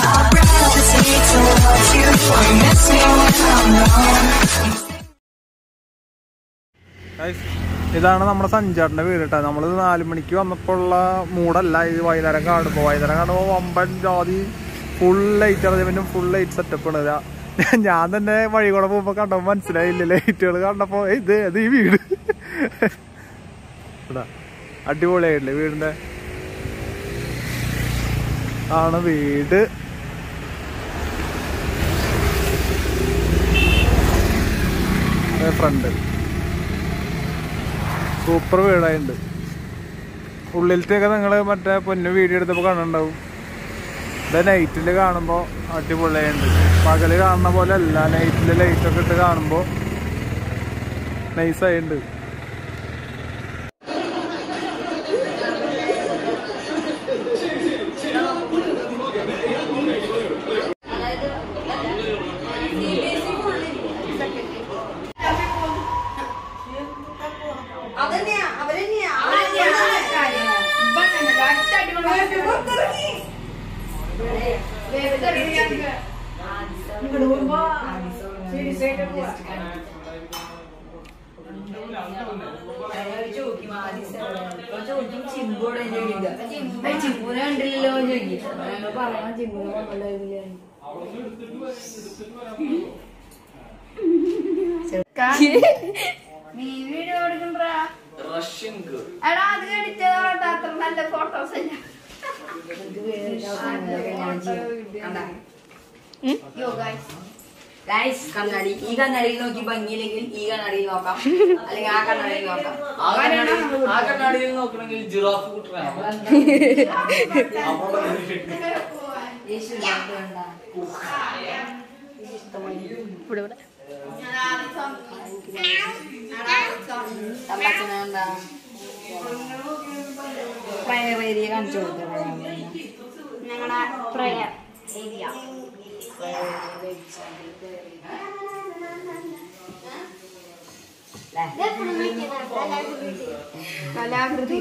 Guys, ഇതാണ് നമ്മുടെ സഞ്ചാറിന്റെ വീട് കേട്ടോ നമ്മള് നാല് മണിക്ക് വന്നപ്പോൾ ഉള്ള മൂടല്ല ഇത് വൈകുന്നേരം കാണുമ്പോ വൈകുന്നേരം കാണുമ്പോ വമ്പൻ ജാതി ഫുൾ ലൈറ്റ് പിന്നെ ഫുൾ ലൈറ്റ് സെറ്റപ്പ് ആണ് ഇതാ. ഞാൻ തന്നെ വഴി കൂടെ പോകുമ്പോ കണ്ടപ്പോ മനസ്സിലായില്ല ലൈറ്റുകൾ കണ്ടപ്പോ "ഏയ് ഇത് ഇത് ഈ വീട് ഇതാ, അടിപൊളിയായിട്ടില്ലേ വീടിന്റെ ആണ് വീട് ഫ്രണ്ട് സൂപ്പർ വീടായിട്ടുണ്ട് ഉള്ളിലത്തെയൊക്കെ നിങ്ങൾ മറ്റേ പൊന്നു വീഡിയോ എടുത്തപ്പോൾ കാണുന്നുണ്ടാവും ഇത് നൈറ്റിൽ കാണുമ്പോൾ അടിപൊളിയായിട്ടുണ്ട് പകല് കാണുന്ന പോലെ അല്ല നൈറ്റിൽ ലൈറ്റൊക്കെ ഇട്ട് കാണുമ്പോൾ നൈസായിട്ടുണ്ട് അതന്നെയാ അവരെന്നെയാ ചിമ്പൂനെ കണ്ടില്ലല്ലോ ചോദിക്കും പറയണം ചിമ്പൂനെ കൊണ്ടുണ്ടായിരുന്നില്ല നീ വീഡിയോ എടുക്കണ്ടാ എടാ അത് കടിച്ചത് അത്ര നല്ല ഫോട്ടോസ് അല്ല യോ ഗൈസ് ഗൈസ് കണ്ണാടി ഈ കണ്ണാടിയിൽ നോക്കി ഭംഗിയില്ലെങ്കിൽ ഈ കണ്ണാടിയിൽ നോക്കാം അല്ലെങ്കിൽ ആ കണ്ണാടിയിൽ നോക്കാം ആ കണ്ണാടി- ആ കണ്ണാടിയിൽ നോക്കണമെങ്കിൽ ജിറാഫ് കുട്ടനാണ് യേശു വേണ്ട തമ്പാച്ചനെ എന്താ പ്രയർ ഏരിയ കാണിച്ചു കൊടുക്കണം ഞങ്ങളുടെ പ്രയർ ഏരിയ കലാകൃതി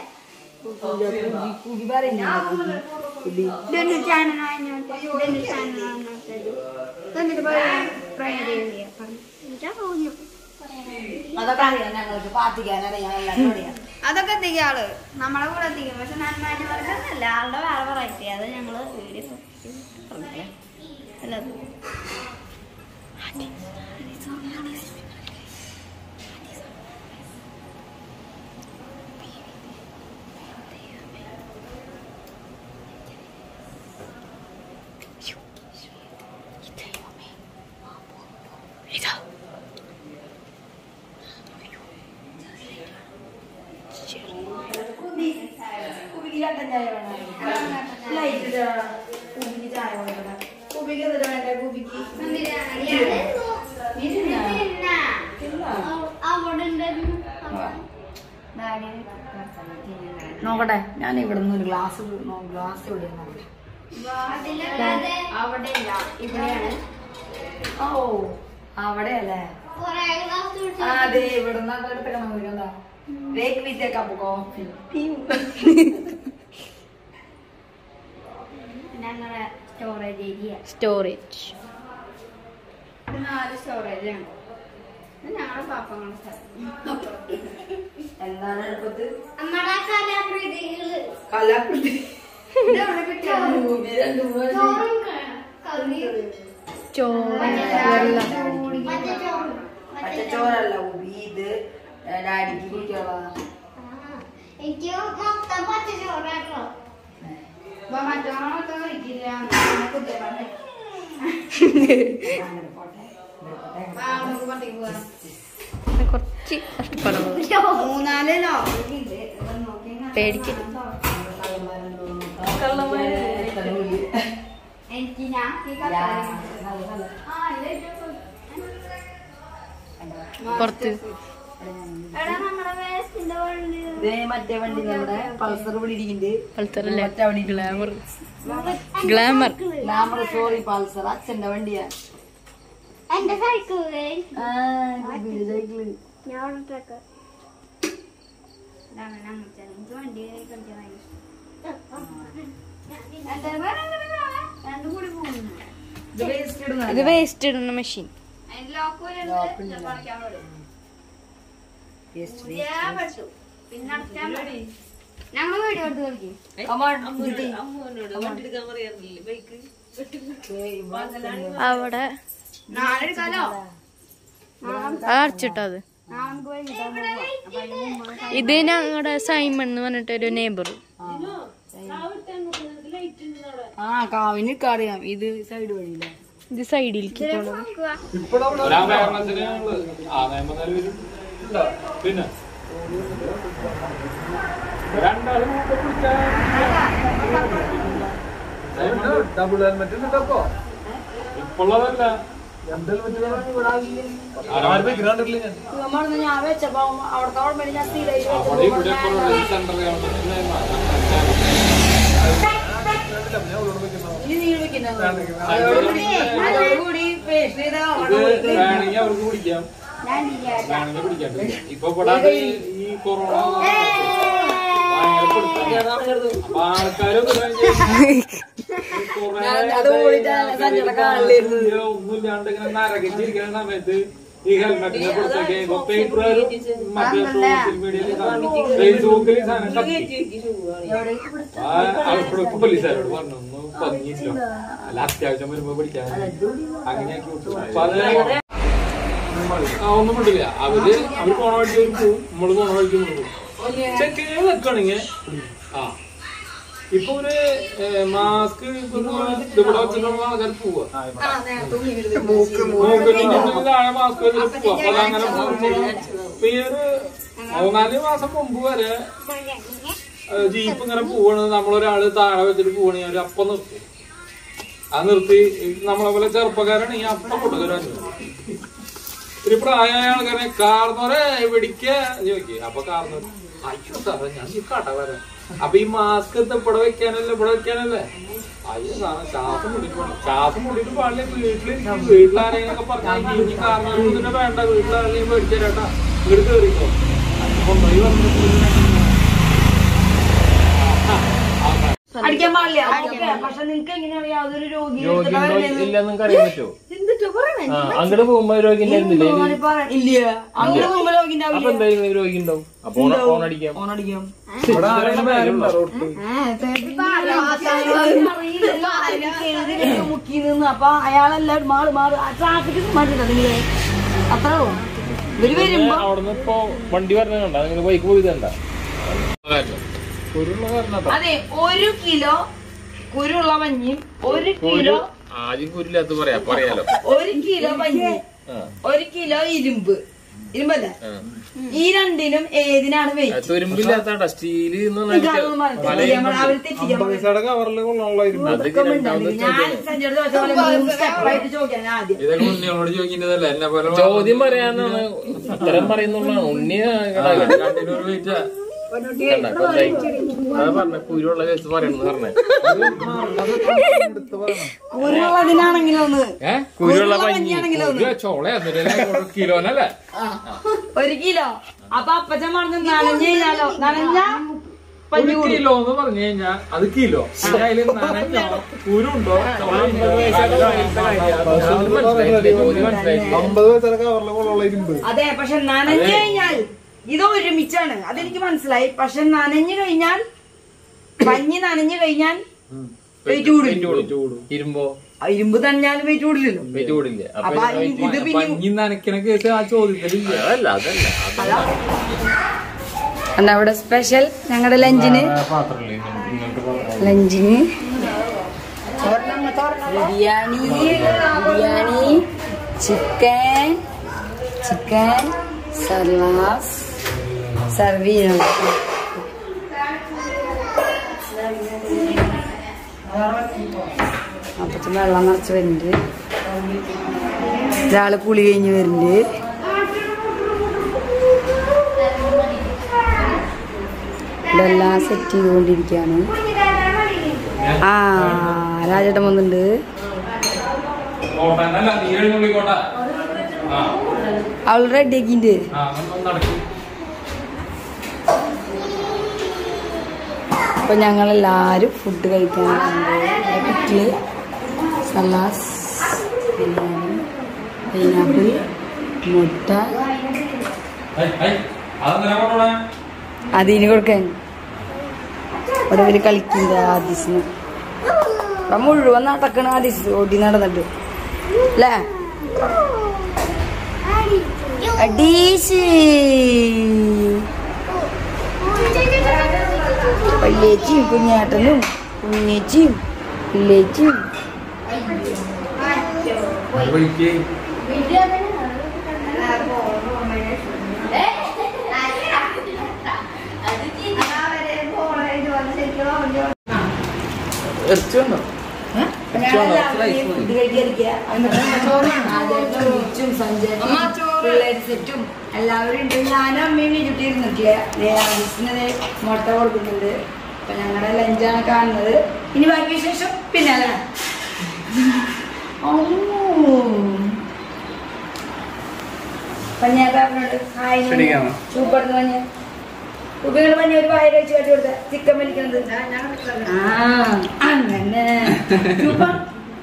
കുടി പറയുന്നില്ല കുടി ഇതൊരു ചാനലാണ് ഇതൊരു ചാനലാണ് എന്നിട്ട് പറയാം പ്രയർ ഏരിയ പറഞ്ഞു തോന്നുന്നു അതൊക്കെ അറിയാം ഞങ്ങൾക്ക് പാത്തിക്കാൻ അറിയാം എല്ലാവരും അറിയാം അതൊക്കെ എത്തിക്കും ആള് നമ്മളെ കൂടെ എത്തിക്കും പക്ഷെ നന്മാന്റെ വർഗ്ഗമല്ല ആളുടെ വേറെ വെറൈറ്റി അത് ഞങ്ങള് വീഡിയോ അല്ല കുബിക്ക് കട്ടൻ ചായ വേണം ലൈറ്റ് കുബിക്ക് ചായ കൊടുക്കണം കുബിക്ക് എന്നിട്ട് വേണ്ട കുബിക്ക് നോക്കട്ടെ ഞാൻ ഇവിടെ നിന്ന് ഒരു ഗ്ലാസ് ഗ്ലാസ് ഇവിടെ നോക്കട്ടെ അവിടെ ഇല്ല ഇവിടെയാണ് ഓ അവിടെ അല്ലേ ആ, അതെ ഇവിടെ നിന്ന് എടുത്തേക്കണം എന്താ വേക്ക് വിത്തേക്കാം കോഫി ഞങ്ങളുടെ സ്റ്റോറേജ് ഏരിയ സ്റ്റോറേജ് ഇത് നാല് സ്റ്റോറേജ് ആണ് ഇത് ഞങ്ങളുടെ പാപ്പങ്ങളുടെ സ്ഥലം എന്താണ് എളുപ്പത്ത് നമ്മുടെ കലാകൃതികള് കലാകൃതി ഇതെവിടെ കിട്ടിയത് ഭൂമി രണ്ട് മൂന്ന് ചോറും കറിയും ചോറ് മറ്റേ ചോറ് പച്ചച്ചോറല്ല ഉബി ഇത് ഡാഡിക്ക് കുട്ടികളാണ് എനിക്ക് മൊത്തം പച്ച ചോറാട്ടോ മറ്റോണൊക്കെ കഴിക്കില്ല അങ്ങനെ കുത്തിയപ്പാട്ടെ കുറച്ച് കഷ്ടപ്പാടുള്ളത് മൂന്നാല് ലോകമുണ്ട് നോക്കി പേടിക്കരുത് എനിക്ക് ഞാൻ ഈ കഥ ആ ഇല്ല പുറത്ത് എടാ നമ്മുടെ വേസ്റ്റിന്റെ വണ്ടി ഇതേ മറ്റേ വണ്ടി നമ്മുടെ പൾസർ ഇവിടെ ഇരിക്കുന്നുണ്ട് പൾസറല്ലേ മറ്റേ വണ്ടി Glamour Glamour Glamour sorry Pulsar അച്ഛന്റെ വണ്ടിയാ എന്റെ സൈക്കിള് ആ, ഇത് സൈക്കിള് ഞാൻ ഓർമ്മ ഇതാണ് ഞങ്ങൾ എനിക്ക് വണ്ടി കളിക്കാൻ ഭയങ്കര ഇഷ്ടം. എന്റെ പേര് എങ്ങനെ കാണാൻ? രണ്ടും ഇത് വേസ്റ്റ് ഇടുന്ന ഇത് വേസ്റ്റ് ഇടുന്ന മെഷീൻ അതിന്റെ ലോക്ക് വരുന്നത് ചിലപ്പോ അടയ്ക്കാൻ പാടും. പുതിയ പറ്റൂ. പിന്നെ അടയ്ക്കാൻ പാടില്ല. ഞങ്ങൾ വീഡിയോ എടുത്ത് കളിക്കും അവിടെ നാളെ എടുക്കാലോ അത് അടച്ചിട്ടത് നാളെ നമുക്ക് പോയി കിട്ടാൻ പോവാം. അപ്പൊ അതിന് മുമ്പ് ഇത് ഞങ്ങളുടെ സൈമൺ എന്ന് പറഞ്ഞിട്ട് ഒരു നെയ്ബർ ആ കാവിന് അറിയാം ഇത് സൈഡ് വഴിയില്ല ഇത് സൈഡിലേക്ക് പോണത് നോക്കുക. ഒരാഭരണത്തിന് ആ നിയമ നിലവിൽ പിന്നെ രണ്ടാളും കൂടെ പിടിച്ചാൽ ഡബിൾ ഹെൽമെറ്റ് ഉണ്ടപ്പോ ഇപ്പോഴതല്ല നമ്മള് ഞാൻ വെച്ചപ്പോ അവിടുത്തെ ഓർമ്മ ഞാൻ സ്ഥിരമായിട്ട് അവിടെ ഇവിടെ സെൻട്രൽ ഗവൺമെന്റിന്റെ ഇനി നീ വെക്കുന്നത് അതോടുകൂടി പേസ്റ്റ് ചെയ്ത ഇത് വേണമെങ്കിൽ അവർക്ക് പിടിക്കാം ഞാൻ ഇല്ല. വേണമെങ്കിൽ പിടിക്കാം ഇപ്പൊ ഇവിടെ ഈ കൊറോണ ഭയങ്കര പിടുത്തം. അപ്പൊ ആൾക്കാരൊക്കെ ഒന്നുമില്ലാണ്ട് ഇങ്ങനെ നരകിച്ചിരിക്കുന്ന സമയത്ത് ഈ ഹെൽമെറ്റിനെ പിടുത്തൊക്കെ ഇപ്പൊ പേപ്പറുകാരും മറ്റേ സോഷ്യൽ മീഡിയയിൽ ഫേസ്ബുക്കിൽ ഈ സാധനം കത്തി ആ ആൾക്കാരൊക്കെ പോലീസുകാരോട് പറഞ്ഞു ഒന്ന് പതിഞ്ഞില്ലോ അല്ല അത്യാവശ്യം വരുമ്പോ പിടിക്കാൻ അങ്ങനെയാക്കി വിട്ടു അപ്പൊ അത് ആ ഒന്നും മിണ്ടില്ല അവര് അവര് പോണ വഴിക്ക് അവര് പോവും നമ്മള് പോണ വഴിക്ക് നമ്മള് പോവും ചെക്ക് ചെയ്ത് വെക്കണെങ്കിൽ ആ ഇപ്പൊ ഒരു മാസ്ക് ഇവിടെ വെച്ചിട്ടുള്ള ആൾക്കാർ പോവാ മൂക്കിന് താഴെ മാസ്ക് വെച്ചിട്ട് പോവാ അപ്പൊ അതങ്ങനെ പോകുമ്പോ ഇപ്പൊ ഈ ഒരു മൂന്നാല് മാസം മുമ്പ് വരെ ഏഹ് ജീപ്പ് ഇങ്ങനെ പോവാണ് നമ്മളൊരാള് താഴെ വെച്ചിട്ട് പോവാണെങ്കിൽ അവര് അപ്പം നിർത്തും അത് നിർത്തി നമ്മളെ പോലെ ചെറുപ്പക്കാരാണെങ്കിൽ അപ്പം കൊണ്ടുവരാൻ ഒരു പ്രായമായ ആൾക്കാരെ കാർന്നോരെ വെടിക്ക ചോദിക്കുക അപ്പൊ കാർന്നോര് അയ്യോ സാറേ ഞാൻ ഈ കട വരാം അപ്പൊ ഈ മാസ്ക് ഇവിടെ വെക്കാനല്ലേ ഇവിടെ വെക്കാനല്ലേ അയ്യോ സാറേ ശ്വാസം മുടിക്കണം ശ്വാസം മുടിയിട്ട് പാടില്ല വീട്ടില് വീട്ടിലാരെയൊക്കെ പറഞ്ഞാൽ ഈ കാരണത്തിന് വേണ്ട വീട്ടിലാരെയും മേടിച്ചു തരാട്ടാ വീട് കയറിക്കോ കൊണ്ടുപോയി വന്നിട്ട് അടിക്കാൻ പാടില്ല ഓക്കേ. പക്ഷെ നിങ്ങക്ക് എങ്ങനെയാണ് യാതൊരു രോഗി ഇല്ലെന്നും അറിയാൻ പറ്റുമോ അങ്ങോട്ട് പോകുമ്പോ രോഗി ഉണ്ടായിരുന്നില്ലേ ഇല്ല അങ്ങനെ മുമ്പ് രോഗിന്റെ അപ്പൊ എന്തായാലും രോഗി ഉണ്ടാവും അപ്പൊ ഓണ ഓൺ അടിക്കാം ഓണടിക്കാം ഇവിടെ ആരെങ്കിലും പേരുണ്ടോ റോട്ടിൽ മുക്കി നിന്ന് അപ്പൊ അയാളെല്ലാം മാറി മാറി ട്രാഫിക് മാറ്റിട്ടാ നിങ്ങള് അത്രേ ഉള്ളൂ ഇവര് വരുമ്പോ അവിടുന്ന് ഇപ്പൊ വണ്ടി പറഞ്ഞ കണ്ട നിങ്ങൾ ബൈക്ക് പോയി കണ്ട കുരുള്ള കാരണം അതെ ഒരു കിലോ കുരുള്ള മഞ്ഞയും ഒരു കിലോ ആദ്യം കുരില്ലാത്ത പറയാ പറയാലോ ഒരു കിലോ മഞ്ഞ് ഒരു കിലോ ഇരുമ്പ് ഇരുമ്പല്ലേ ഈ രണ്ടിനും ഏതിനാണ് വെയിറ്റ് തുരുമ്പില്ലാത്ത സ്റ്റീല് എന്ന് പറഞ്ഞാൽ അവര് തെറ്റിക്കാൻ പൈസയുടെ കവറിൽ കൊള്ളാനുള്ള ഇരുമ്പ് ഞാൻ സഞ്ജയുടെ ചോദിച്ച പോലെ മൂന്ന് സ്റ്റെപ്പായിട്ട് ചോദിക്കാൻ ആദ്യം ഇതൊക്കെ ഉണ്ണിയോട് ചോദിക്കുന്നതല്ല എന്നെ പോലെ ചോദ്യം പറയാന്നാണ് ഉത്തരം പറയുന്നുള്ളതാണ് ഉണ്ണി കണ്ടിട്ട് വെയിറ്റാ അതാ പറഞ്ഞ കുരുള്ള കേസ് പറയണെന്ന് പറഞ്ഞേ കുരുള്ളതിനാണെങ്കിലും ഒന്ന് ഏഹ് കുരുള്ള പഞ്ഞി മഞ്ഞാണെങ്കിലും ഒന്ന് ചോളയാ കിലോനല്ലേ ഒരു കിലോ അപ്പൊ അപ്പച്ചൻ പറഞ്ഞു നനഞ്ഞു കഴിഞ്ഞാലോ നനഞ്ഞ ഒരു കിലോ എന്ന് പറഞ്ഞു കഴിഞ്ഞാൽ അത് കിലോ അതിൽ നനഞ്ഞോ കുരുണ്ടോ ചോളയുണ്ടോ ചോദ്യം മനസ്സിലായിട്ടില്ല അമ്പത് പൈസയുടെ കവറിൽ കൊള്ളുള്ള ഇരുമ്പ് അതെ പക്ഷെ നനഞ്ഞു കഴിഞ്ഞാൽ ഇത് ഒരുമിച്ചാണ് അതെനിക്ക് മനസ്സിലായി പക്ഷെ നനഞ്ഞു കഴിഞ്ഞാൽ പഞ്ഞി നനഞ്ഞു കഴിഞ്ഞാൽ വെയിറ്റ് കൂടില്ല ഇരുമ്പോ ആ ഇരുമ്പ് തന്നെയാലും വെയിറ്റ് കൂടില്ലല്ലോ വെയിറ്റ് കൂടില്ല അപ്പൊ അപ്പൊ ഇത് പിന്നെ പഞ്ഞി നനയ്ക്കണ കേസ് ആ ചോദ്യത്തിലില്ല അതല്ല അതല്ല എന്താ അവിടെ സ്പെഷ്യൽ ഞങ്ങളുടെ ലഞ്ചിന് പാത്രമില്ലേ ഇങ്ങോട്ട് പാത്രം ലഞ്ചിന് biryani biryani chicken chicken salads serve ചെയ്യണം അപ്പത്തും വെള്ളം നിറച്ച് വരുന്നുണ്ട് ഒരാള് കുളി കഴിഞ്ഞ് വരുന്നുണ്ട് ഇതെല്ലാം സെറ്റ് ചെയ്തുകൊണ്ടിരിക്കുകയാണ് ആ രാജേട്ടൻ വന്നിട്ടുണ്ട് കോട്ടനല്ല നീ എഴുന്നള്ളിക്കോട്ടെ ആ അവൾ റെഡി ആക്കിണ്ട് ആ ഒന്ന് നടക്കും അപ്പൊ ഞങ്ങളെല്ലാരും ഫുഡ് കഴിക്കാനുണ്ട് വീട്ടില് സലാസ് ബിരിയാണി പൈനാപ്പിൾ മുട്ട അതെന്തിനാ കൊണ്ടുപോണേ അതിന് കൊടുക്കാൻ ഇവിടെ ഒരു കളിക്കുന്ന ആദീസിന് ഇവിടെ മുഴുവൻ നടക്കണ ആദീസ് ഓടി നടന്നിട്ട് അല്ലേ അഡീസ് വല്യേച്ചിയും കുഞ്ഞേട്ടനും കുഞ്ഞേച്ചിയും പിള്ളേച്ചിയും സെറ്റും എല്ലാവരും ഉണ്ട് ഞാനും അമ്മയും വീട്ടിൽ ഇരുന്നിട്ടില്ല ആദീസിന് മുട്ട കൊടുക്കുന്നുണ്ട് അപ്പൊ ഞങ്ങളുടെ ലഞ്ചാണ് കാണുന്നത് ഇനി ബാക്കി വിശേഷം പിന്നെ അല്ലേ പഞ്ഞാക്കാരനോട് ഹായ് സൂപ്പർ പഞ്ഞ ഉപയോഗ പഞ്ഞ ഒരു വായ കഴിച്ച് കാട്ടി കൊടുത്ത ചിക്കൻ വലിക്കുന്നത് ആ അങ്ങനെ സൂപ്പർ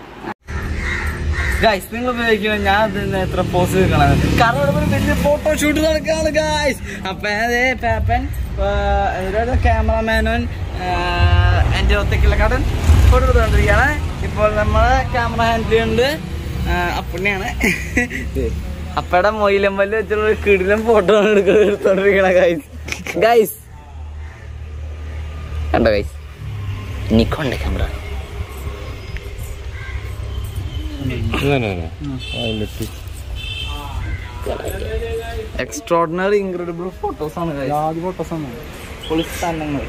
ഗൈസ് നിങ്ങൾ ഉപയോഗിക്കണം ഞാൻ ഇതിന് എത്ര പോസ് വെക്കണം കാരണം ഇവിടെ ഒരു വലിയ ഫോട്ടോ ഷൂട്ട് നടക്കാണ് ഗൈസ് അപ്പൊ അതേ പാപ്പൻ ക്യാമറമാനും എന്റെ ഒത്തക്കിലക്കാടൻ ഫോട്ടോ എടുത്തുകൊണ്ടിരിക്കുകയാണ് ഇപ്പോൾ നമ്മളെ ക്യാമറ ഹാൻഡിൽ ചെയ്യുന്നത് അപ്പുണ്ണിയാണ് അപ്പയുടെ മൊയിലമ്പല് വെച്ചുള്ള ഒരു കിടിലം ഫോട്ടോ ആണ് എടുക്ക- എടുത്തോണ്ടിരിക്കണ ഗൈസ് ഗൈസ് കണ്ടോ ഗൈസ് നിക്കോണ്ട ക്യാമറ എക്സ്ട്രോർഡിനറി ഇൻക്രെഡിബിൾ ഫോട്ടോസ് ആണ് guys. ആദ്യ ഫോട്ടോസാണ് പൊളി സ്ഥലങ്ങൾ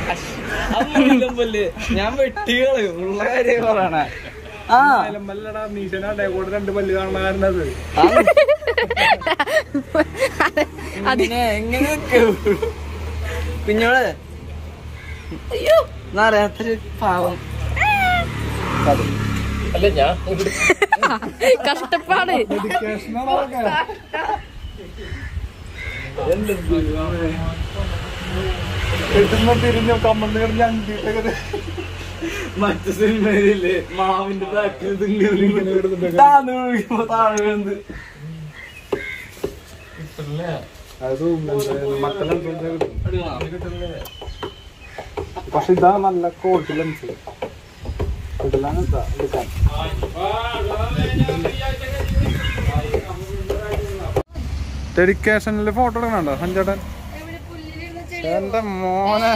ഞാൻ വെട്ടികള് ഉള്ള കാര്യം പറയണ ആ മല്ലടാ നീശനാ കൂടെ രണ്ട് പല്ല് കാണാറുണ്ടത് അതിനെ എങ്ങനെ കുഞ്ഞോള് അയ്യോ എന്നറിയാത്തൊരു പാവം അല്ല ഞാൻ കഷ്ടപ്പാട് കിട്ടുന്ന തിരിഞ്ഞു കമ്മന്ന് കിടന്ന് അണ്ടിട്ടൊക്കെ മറ്റു സിനിമയിലെ മാവിന്റെ ബാക്കിൽ താന്ന് വീഴുമ്പോ താഴെ വീഴുന്നത് പക്ഷെ ഇതാ നല്ല ക്വാളിറ്റി ലെൻസ് കിട്ടില്ല എടുക്കാൻ ഡെഡിക്കേഷനിൽ ഫോട്ടോ എടുക്കണുണ്ടോ സഞ്ചേട്ടൻ എന്റെ മോനെ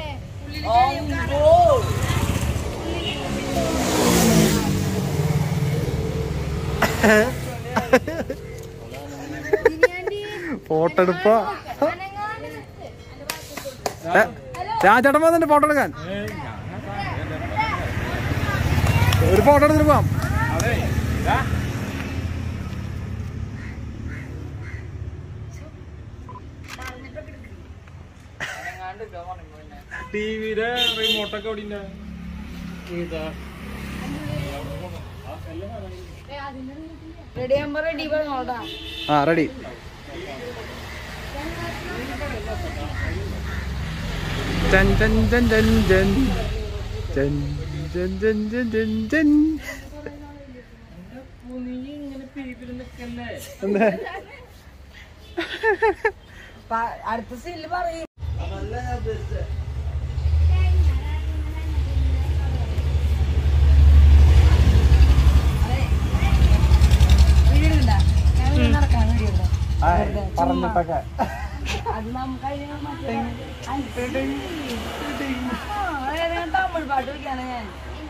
ഫോട്ടോ എടുപ്പ രാജേട്ടൻ വന്നിട്ട് ഫോട്ടോ എടുക്കാൻ ഒരു ഫോട്ടോ എടുത്തിട്ട് പോവാം ടിവിയുടെ റിമോട്ടൊക്കെ എവിടെ റെഡി ആകുമ്പോ റെഡി പറഞ്ഞോടാ ആ റെഡി ചൻ ചൻ ചൻ ചൻ ചൻ ചൻ ചൻ ചൻ ചൻ ചൻ ചൻ എന്താ അടുത്ത സീനിൽ പറയും വീഡിയോ ഉണ്ടാ നടക്കാൻ വീഡിയോ ഉണ്ടോ ആ, പറഞ്ഞിട്ടൊക്കെ അത് നമുക്ക് അതിന് മറ്റേ ആ, ഏതാ തമിഴ് പാട്ട് വെക്കാണ് ഞാൻ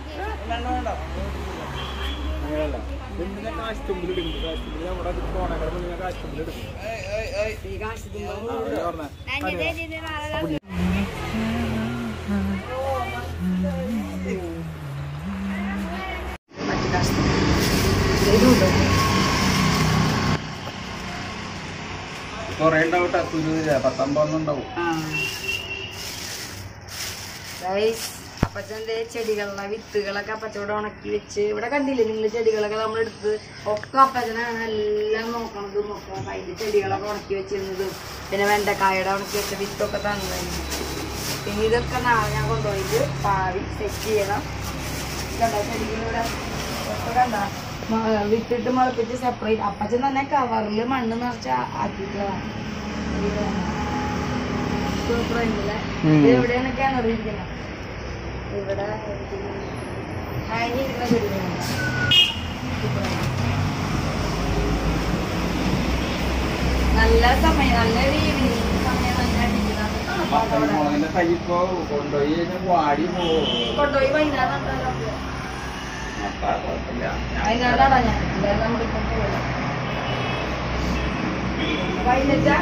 ഈ കാശ് തിന്നുമ്പോ മറ്റു കാശ് ഇതുണ്ടോ കൊറേ ഉണ്ടാവും കുരുവില്ല പത്തൊമ്പതൊന്നും ഉണ്ടാവും ഗൈസ് അപ്പച്ചന്റെ ചെടികളുടെ വിത്തുകളൊക്കെ അപ്പച്ചോടെ ഉണക്കി വെച്ച് ഇവിടെ കണ്ടില്ലേ നിങ്ങൾ ചെടികളൊക്കെ നമ്മൾ എടുത്ത് ഒക്കെ അപ്പച്ചനാണ് എല്ലാം നോക്കണത് നോക്കണം അതിന്റെ ചെടികളൊക്കെ ഉണക്കി വെച്ചിരുന്നതും പിന്നെ വെണ്ടക്കായുടെ ഉണക്കി വെച്ച വിത്തൊക്കെ തന്നതായിരുന്നു പിന്നെ ഇതൊക്കെ നാളെ ഞാൻ കൊണ്ടുപോയിട്ട് പാവി സെറ്റ് ചെയ്യണം കണ്ട ചെടികളിവിടെ ഒക്കെ കണ്ട മ- വിത്തിട്ട് മുളപ്പിച്ച് സെപ്പറേറ്റ് അപ്പച്ചൻ തന്നെ കവറിൽ മണ്ണ് നിറച്ച് ആ- ആക്കിയിട്ടുള്ളതാണ് സൂപ്പറായിട്ടില്ലേ ഇത് എവിടെയാണ് കിണറിയിരിക്കുന്നത് ഇവിടെ കഴിഞ്ഞിരിക്കുന്ന ചെടികളുണ്ട് സൂപ്പറായിട്ട് നല്ല സമയം നല്ലൊരു ഈവനിങ് സമയം നല്ല അടിക്കുന്നത് മുളകിന്റെ തൈ ഇപ്പൊ കൊണ്ടുപോയി കഴിഞ്ഞാൽ വാടി പോകും കൊണ്ടുപോയി വൈകുന്നേരം നട്ടാലോ? വൈകുന്നേരം നടാം ഞാൻ എന്തായാലും നമ്മുടെ ഇപ്പം പോവില്ല വൈകുന്നേരത്താ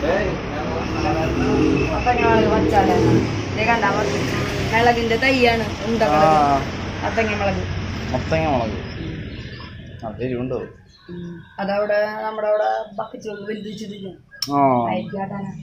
അപ്പൊ ഞാൻ വച്ചാലേ ഇത് കണ്ടാ മതി മിളകിന്റെ തൈയാണ് ഉണ്ടകള് അത്തങ്ങ മുളക് മത്തങ്ങ മുളക് അത് എരിവുണ്ടോ അതവിടെ നമ്മുടെ അവിടെ ബക്കറ്റ് വലുത് വെച്ചിട്ടില്ല ആ അയക്കാട്ടാനാ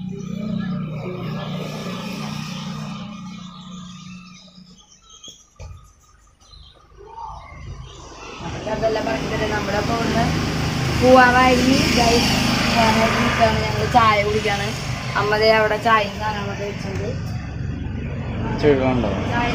നമുക്ക് അതെല്ലാം പറഞ്ഞിട്ട് നമ്മുടെ അപ്പോൾ ഒന്ന് പോവാറായി ഗൈസ് പോവാനായിട്ട് നിൽക്കുകയാണ് ഞങ്ങൾ ചായ കുടിക്കാണ് അമ്മതേ അവിടെ ചായയും സാധനങ്ങളൊക്കെ വെച്ചിട്ടുണ്ട് ചെടികളുണ്ടോ ചായ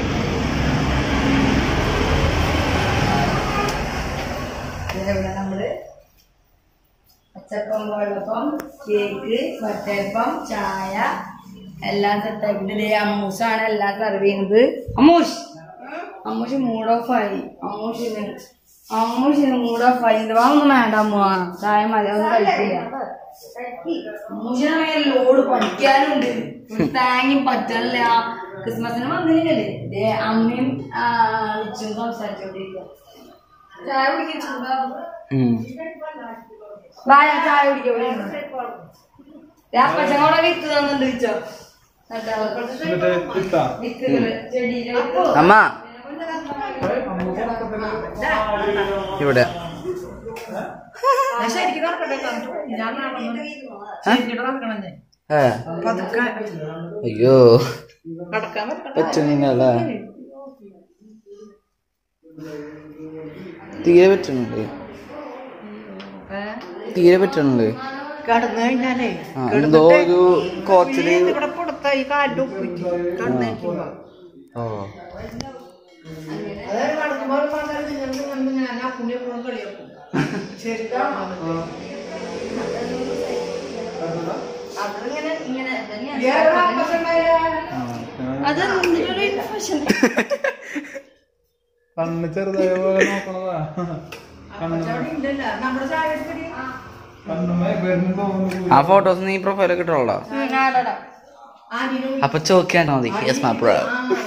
ഇവിടെ നമ്മള് പച്ചപ്പം വെള്ളപ്പം കേക്ക് വട്ടയപ്പം ചായ എല്ലാം സെറ്റാക്കിട്ട് ഇതേ അമ്മൂസാണ് എല്ലാം സെർവ് ചെയ്യുന്നത് അമ്മൂഷ് അമ്മൂഷ് മൂഡ് ഓഫ് ആയി അമ്മൂഷിന് അമ്മൂഷിന് മൂഡ് ഓഫ് ആയി ഇത് ഒന്നും വേണ്ട അമ്മ ചായ മതി ഒന്നും കഴിക്കില്ല അമ്മൂഷിനാണെങ്കിൽ ലോഡ് പഠിക്കാനുണ്ട് ഒരു തേങ്ങയും പറ്റണില്ല ക്രിസ്മസിന് വന്നില്ലേ ദേ അമ്മയും ആ, വിച്ചും സംസാരിച്ചോണ്ടിരിക്കുക ചായ കുടിക്കാൻ ചൂടാകും വായ ചായ കുടിക്കാൻ അപ്പച്ചങ്ങോടെ വിത്ത് തന്നിട്ട് വെച്ചോ വിത്തുകള് ചെടിയില് അമ്മ ഇവിടെ ഏ? അയ്യോ പറ്റുന്നില്ല തീരെ പറ്റുന്നുണ്ട് തീരെ പറ്റുന്നുണ്ട് കടന്നു കഴിഞ്ഞാലേ ആ, എന്തോ ഒരു കോച്ചില് ഇവിടെ പുറത്ത ഈ കാലിന്റെ ഒപ്പിട്ട് കടന്നു ഓ അതായത് കടക്കുമ്പോൾ പറഞ്ഞാൽ നിങ്ങൾ നിങ്ങൾ ഞാൻ ആ പുണ്യ പുറം കളിയാക്കും ശരിക്കാണോ അതിങ്ങനെ ഇങ്ങനെ തന്നെയാണ് വേറെ അപ്പച്ചുണ്ടായ അത് എന്തിനൊരു ഇൻഫെക്ഷൻ കണ്ണ് ചെറുതായ പോലെ നോക്കണതാ ഉണ്ടല്ലോ നമ്മുടെ ചായ എടുക്കടി. കണ്ണുമേ വരുന്നു തോന്നുന്നു ആ ഫോട്ടോസ് നീ പ്രൊഫൈലൊക്കെ ഇട്ടോളാം ആന്റിനും അപ്പൊ ചോദിക്കാൻ മതി യെസ് മാ ബ്രോ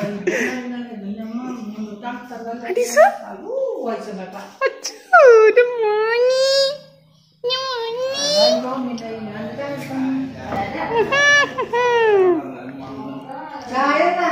ചായ എന്നാ?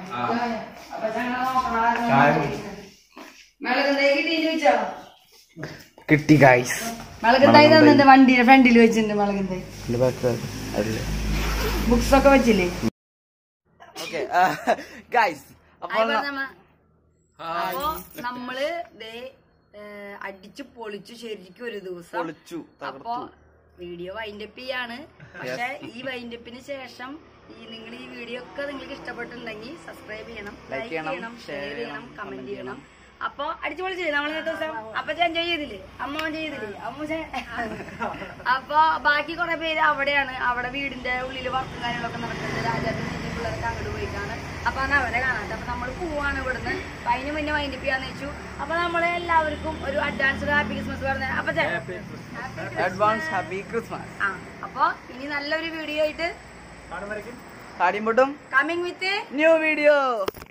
മിളകുണ്ടായി കിട്ടിയിട്ട് വെച്ചോ കിട്ടി ഗൈസ് മിളകുണ്ടായി തന്നിട്ട് വണ്ടിയുടെ ഫ്രണ്ടിൽ വെച്ചിട്ടുണ്ട് മിളകുണ്ടായി എന്റെ ബാക്ക് അല്ലേ ബുക്സ് ഒക്കെ വെച്ചില്ലേ ഓക്കെ ഗൈസ് അപ്പോൾ ആയിക്കോട്ടെ നമ്മ. അപ്പൊ നമ്മള് ദേ ഏഹ്, അടിച്ചു പൊളിച്ചു ശരിക്കും ഒരു ദിവസം പൊളിച്ചു അപ്പൊ വീഡിയോ വൈൻഡപ്പ് ചെയ്യാണ് പക്ഷെ ഈ വൈൻഡപ്പിന് ശേഷം ഈ നിങ്ങൾ ഈ വീഡിയോ ഒക്കെ നിങ്ങൾക്ക് ഇഷ്ടപ്പെട്ടിട്ടുണ്ടെങ്കിൽ സബ്സ്ക്രൈബ് ചെയ്യണം ലൈക്ക് ചെയ്യണം ഷെയർ ചെയ്യണം കമന്റ് ചെയ്യണം അപ്പൊ അടിച്ചു പൊളിച്ചില്ലേ നമ്മൾ ഇന്നത്തെ ദിവസം അപ്പൊ എൻജോയ് ചെയ്തില്ലേ അമ്മ ചെയ്തില്ലേ അമ്മ ചെ- അപ്പൊ ബാക്കി കുറെ പേര് അവിടെയാണ് അവിടെ വീടിന്റെ ഉള്ളിൽ വർക്കും കാര്യങ്ങളൊക്കെ നടക്കുന്നത് രാജാത്തിന്റെ പിള്ളേർക്ക് അങ്ങോട്ട് പോയിട്ടാണ് അപ്പൊ അന്ന് അവരെ കാണാത്ത അപ്പൊ നമ്മൾ പോവാണ് ഇവിടുന്ന് അപ്പൊ അതിന് മുന്നേ വൈൻഡപ്പ് ചെയ്യാന്ന് വെച്ചു അപ്പൊ നമ്മളെ എല്ലാവർക്കും ഒരു അഡ്വാൻസ് ഹാപ്പി ക്രിസ്മസ് പറഞ്ഞ അപ്പൊ ചെ- അഡ്വാൻസ് ഹാപ്പി ക്രിസ്മസ് ആ അപ്പൊ ഇനി നല്ലൊരു വീഡിയോ ആയിട്ട് കാടിയും പൊട്ടും കമ്മിങ് വിത്ത് ന്യൂ വീഡിയോ